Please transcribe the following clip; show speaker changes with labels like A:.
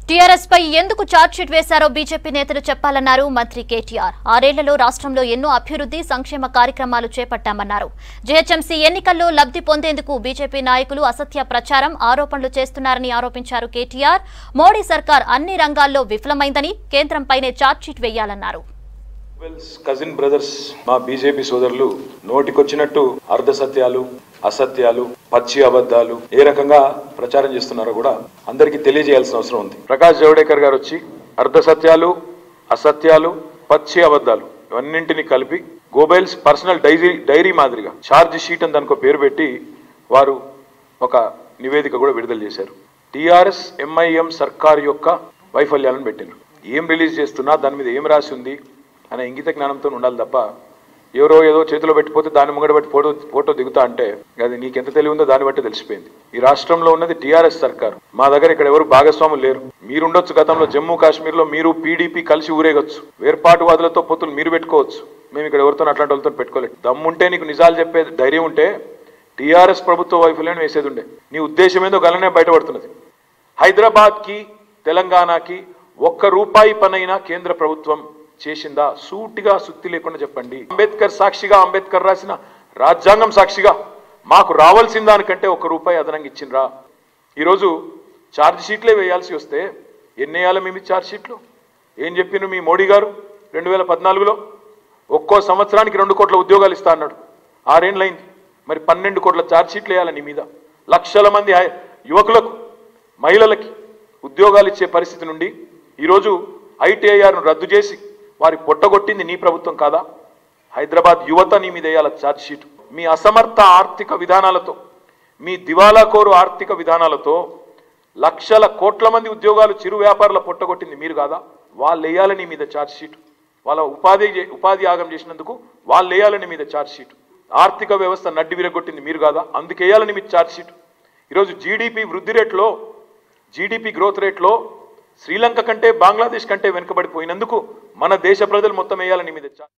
A: TRS పై ఎందుకు chargesheet వేశారో BJP నేతలు చెప్పాలన్నారు మంత్రి కేటీఆర్ ఆరేళ్లలో రాష్ట్రంలో ఎన్నో అభివృద్ధి సంక్షేమ కార్యక్రమాలు చేపట్టామన్నారు జీహెచ్ఎంసీ ఎన్నికల్లో లబ్ధి పొందేందుకు బీజేపీ నాయకులు అసత్య ప్రచారం ఆరోపణలు చేస్తున్నారని ఆరోపించారు కేటీఆర్ మోడీ సర్కార్ అన్ని రంగాల్లో విఫలమైందని కేంద్రంపైనే ఛార్జ్షీట్ వేయాలన్నారు
B: వెల్స్ కజిన్ బ్రదర్స్ మా బీజేపీ సోదరులు నోటికొచ్చినట్టు అర్ధ సత్యాలు అసత్యాలు పచ్చి అబద్ధాలు ఏ రకంగా ప్రచారం చేస్తున్నారో కూడా అందరికీ తెలియజేయాల్సిన అవసరం ఉంది ప్రకాష్ జవడేకర్ గారు వచ్చి అర్ధ సత్యాలు అసత్యాలు పచ్చి అబద్ధాలు ఇవన్నింటినీ కలిపి గోబెల్స్ పర్సనల్ డైరీ డైరీ మాదిరిగా ఛార్జ్ షీట్ అని దానికో పేరు పెట్టి వారు ఒక నివేదిక కూడా విడుదల చేశారు టిఆర్ఎస్ ఎంఐఎం సర్కార్ యొక్క వైఫల్యాలను పెట్టినారు ఏం రిలీజ్ చేస్తున్నా దాని మీద ఏం రాసి ఉంది అనే ఇంగిత జ్ఞానంతో ఉండాలి తప్ప ఎవరో ఏదో చేతిలో పెట్టిపోతే దాన్ని ముంగడ పెట్టి ఫోటో ఫోటో దిగుతా అంటే అది నీకెంత తెలివి ఉందో దాన్ని బట్టి తెలిసిపోయింది ఈ రాష్ట్రంలో ఉన్నది టీఆర్ఎస్ సర్కార్ మా దగ్గర ఇక్కడ ఎవరు భాగస్వాములు లేరు మీరుండొచ్చు గతంలో జమ్మూ కాశ్మీర్లో మీరు పీడీపీ కలిసి ఊరేగొచ్చు వేర్పాటువాదులతో పొత్తులు మీరు పెట్టుకోవచ్చు మేము ఇక్కడ ఎవరితో అట్లాంటి వాళ్ళతో పెట్టుకోలేదు దమ్ముంటే నీకు నిజాలు చెప్పే ధైర్యం ఉంటే టీఆర్ఎస్ ప్రభుత్వ వైఫల్యం వేసేది ఉండే నీ ఉద్దేశం ఏదో గలనే బయటపడుతున్నది హైదరాబాద్కి తెలంగాణకి ఒక్క రూపాయి పనైనా కేంద్ర ప్రభుత్వం చేసిందా సూటిగా సుత్తి లేకుండా చెప్పండి అంబేద్కర్ సాక్షిగా అంబేద్కర్ రాసిన రాజ్యాంగం సాక్షిగా మాకు రావాల్సిన దానికంటే ఒక రూపాయి అదనంగా ఇచ్చిండ్రా ఈరోజు ఛార్జ్ షీట్లే వేయాల్సి వస్తే ఎన్ని వేయాలి మేము ఛార్జ్ షీట్లు ఏం చెప్పిండ్రు మీ మోడీ గారు రెండు వేల పద్నాలుగులో ఒక్కో సంవత్సరానికి రెండు కోట్ల ఉద్యోగాలు ఇస్తా అన్నాడు ఆరేండ్లైంది మరి పన్నెండు కోట్ల ఛార్జ్ షీట్లు వేయాలి నీ మీద లక్షల మంది హై- యువకులకు మహిళలకి ఉద్యోగాలు ఇచ్చే పరిస్థితి నుండి ఈరోజు ఐటీఐఆర్ను రద్దు చేసి వారి పొట్టగొట్టింది నీ ప్రభుత్వం కాదా హైదరాబాద్ యువత నీ మీద వేయాల ఛార్జ్ షీట్ మీ అసమర్థ ఆర్థిక విధానాలతో మీ దివాలాకోరు ఆర్థిక విధానాలతో లక్షల కోట్ల మంది ఉద్యోగాలు చిరు వ్యాపారుల పొట్టగొట్టింది మీరు కాదా వాళ్ళు వేయాలని మీద ఛార్జ్ షీట్ వాళ్ళ ఉపాధి చే- ఉపాధి యాగం చేసినందుకు వాళ్ళు వేయాలని మీద ఛార్జ్ షీట్ ఆర్థిక వ్యవస్థ నడ్డి విరగొట్టింది మీరు కాదా అందుకు వేయాలని మీ ఛార్జ్ షీట్ ఈరోజు జీడిపి వృద్ధి రేట్లో జీడిపి గ్రోత్ రేట్లో శ్రీలంక కంటే బంగ్లాదేశ్ కంటే వెనుకబడిపోయినందుకు మన దేశ ప్రజలు మొత్తం వేయాలని మీద ఛార్జ్